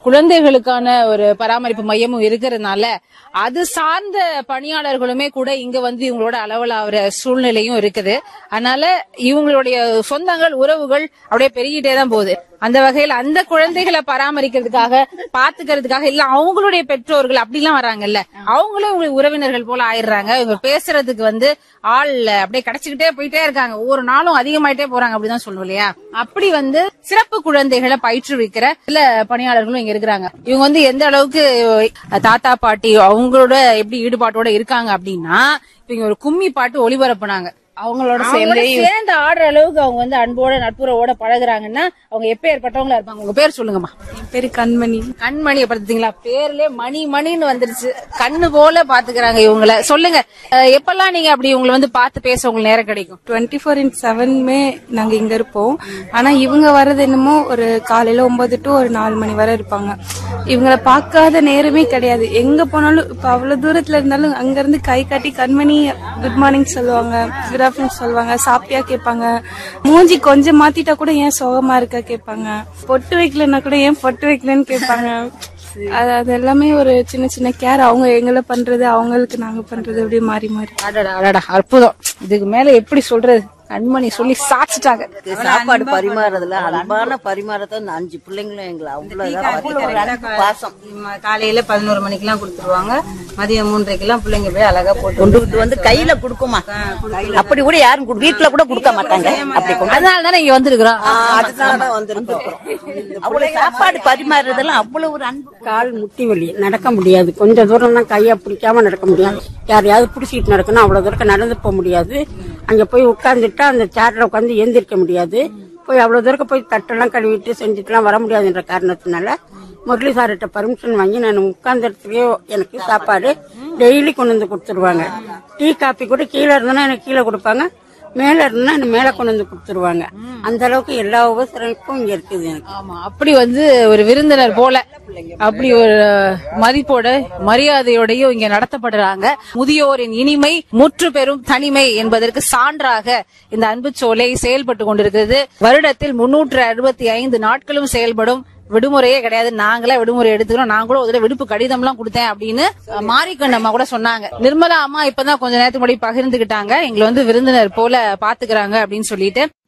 குழந்தைகளுக்கான ஒரு பராமரிப்பு மையமும் இருக்கிறதுனால அது சார்ந்த பணியாளர்களுமே கூட இங்க வந்து இவங்களோட அளவலாகிற சூழ்நிலையும் இருக்குது அதனால இவங்களுடைய சொந்தங்கள் உறவுகள் அப்படியே பெருகிட்டே தான் போகுது அந்த வகையில அந்த குழந்தைகளை பராமரிக்கிறதுக்காக பாத்துக்கிறதுக்காக இல்ல அவங்களுடைய பெற்றோர்கள் அப்படிலாம் வராங்கல்ல அவங்களும் இவங்களுக்கு உறவினர்கள் போல ஆயிடுறாங்க இவங்க பேசுறதுக்கு வந்து ஆள் அப்படியே கிடைச்சுக்கிட்டே போயிட்டே இருக்காங்க ஒவ்வொரு நாளும் அதிகமாயிட்டே போறாங்க அப்படிதான் சொல்லுவோம் இல்லையா அப்படி வந்து சிறப்பு குழந்தைகளை பயிற்றுவிக்கிற சில பணியாளர்களும் இங்க இருக்கிறாங்க இவங்க வந்து எந்த அளவுக்கு தாத்தா பாட்டி அவங்களோட எப்படி ஈடுபாட்டோட இருக்காங்க அப்படின்னா இப்ப இங்க ஒரு கும்மி பாட்டு ஒளிபரப்புனாங்க அவங்களோட அவங்களோட சேர்ந்து சேர்ந்து ஆடுற அளவுக்கு அவங்க வந்து அன்போட நட்புறவோட பழகுறாங்கன்னா அவங்க எப்ப ஏற்பட்டவங்களா இருப்பாங்க உங்க பேர் சொல்லுங்கம்மா என் பேரு கண்மணி கண்மணி பார்த்தீங்களா பேர்லயே மணி மணின்னு வந்துருச்சு கண்ணு போல பாத்துக்கிறாங்க இவங்கள சொல்லுங்க அஹ், எப்பெல்லாம் நீங்க அப்படி உங்களை வந்து பார்த்து பேச உங்களுக்கு நேரம் கிடைக்கும் டுவெண்ட்டி ஃபோர் இன்ட் செவனுமே நாங்க இங்க இருப்போம் ஆனா இவங்க வர்றது என்னமோ ஒரு காலையில ஒன்பது டு ஒரு நாலு மணி வரை இருப்பாங்க இவங்கள பார்க்காத நேரமே கிடையாது எங்க போனாலும் இப்ப அவ்வளவு தூரத்துல இருந்தாலும் அங்க இருந்து கை காட்டி கண்மணி குட் மார்னிங் சொல்லுவாங்க குட் ஆஃப்டர்நூன் சொல்லுவாங்க சாப்பிட்டியா கேட்பாங்க மூஞ்சி கொஞ்சம் மாத்திட்டா கூட ஏன் சோகமா இருக்க கேட்பாங்க பொட்டு வைக்கலன்னா கூட ஏன் பொட்டு வைக்கலன்னு கேட்பாங்க அது அது எல்லாமே ஒரு சின்ன சின்ன கேர் அவங்க எங்களை பண்றது அவங்களுக்கு நாங்க பண்றது அப்படியே மாறி மாறி அடடா அடடா அற்புதம் இதுக்கு மேல எப்படி சொல்றது கண்மணி சொல்லி சாச்சிட்டாங்க சாப்பாடு பரிமாறதுல அன்பான பரிமாறத்தை இந்த அஞ்சு பிள்ளைங்களும் எங்களை அவ்வளவு இதா பார்த்துக்கிட்டாங்க. ஒரு அன்பு பாசம் ம- காலையில பதினோரு மணிக்கெல்லாம் கொடுத்துருவாங்க மதியம் மூன்றரைக்கெல்லாம் பிள்ளைங்க போய் அழகா போட்டு கொண்டுகிட்டு வந்து கையில கொடுக்குமா அப்படி கூட யாரும் கொடு- வீட்டுல கூட கொடுக்க மாட்டாங்க அப்படி கொண்டு அதனால தானே இங்க வந்திருக்கிறோம் அதுதான் வந்திருக்கோம் அவ்வளவு சாப்பாடு பரிமாறுறதெல்லாம் அவ்வளவு ஒரு அன்பு கால் முட்டி வலி நடக்க முடியாது கொஞ்ச தூரம் தான் கையை பிடிக்காம நடக்க முடியாது யாரையாவது பிடிச்சிட்டு நடக்கணும் அவ்வளவு தூரம் நடந்து போக முடியாது அங்க போய் உட்கார்ந்துட்டா அந்த சேர்ல உட்காந்து எந்திரிக்க முடியாது போய் அவ்வளவு தூரம் போய் தட்டெல்லாம் கழுவிட்டு செஞ்சுட்டுலாம் வர முடியாதுன்ற காரணத்தினால முரளி சார்கிட்ட பர்மிஷன் வாங்கி நான் உட்கார்ந்த இடத்துலயே எனக்கு சாப்பாடு டெய்லி கொண்டு வந்து கொடுத்துருவாங்க டீ காப்பி கூட கீழே இருந்தோன்னா எனக்கு கீழே கொடுப்பாங்க மேல இருந்தா எனக்கு மேல கொண்டு வந்து கொடுத்துருவாங்க அந்த அளவுக்கு எல்லா உபசரமும் இங்க இருக்குது எனக்கு ஆமா அப்படி வந்து ஒரு விருந்தினர் போல அப்படி ஒரு மதிப்போட மரியாதையோடையும் இங்க நடத்தப்படுறாங்க முதியோரின் இனிமை முற்று பெறும் தனிமை என்பதற்கு சான்றாக இந்த அன்புச்சோலை செயல்பட்டு கொண்டிருக்கிறது வருடத்தில் முன்னூற்று அறுபத்தி ஐந்து நாட்களும் செயல்படும் விடுமுறையே கிடையாது நாங்களே விடுமுறை எடுத்துக்கிறோம் நான் கூட ஒரு தடவை விடுப்பு கடிதம் எல்லாம் கொடுத்தேன் அப்படின்னு மாரிக்கண் அம்மா கூட சொன்னாங்க நிர்மலா அம்மா இப்பதான் கொஞ்ச நேரத்துக்கு முன்னாடி பகிர்ந்துகிட்டாங்க எங்களை வந்து விருந்தினர் போல பாத்துக்கிறாங்க அப்படின்னு சொல்லிட்டு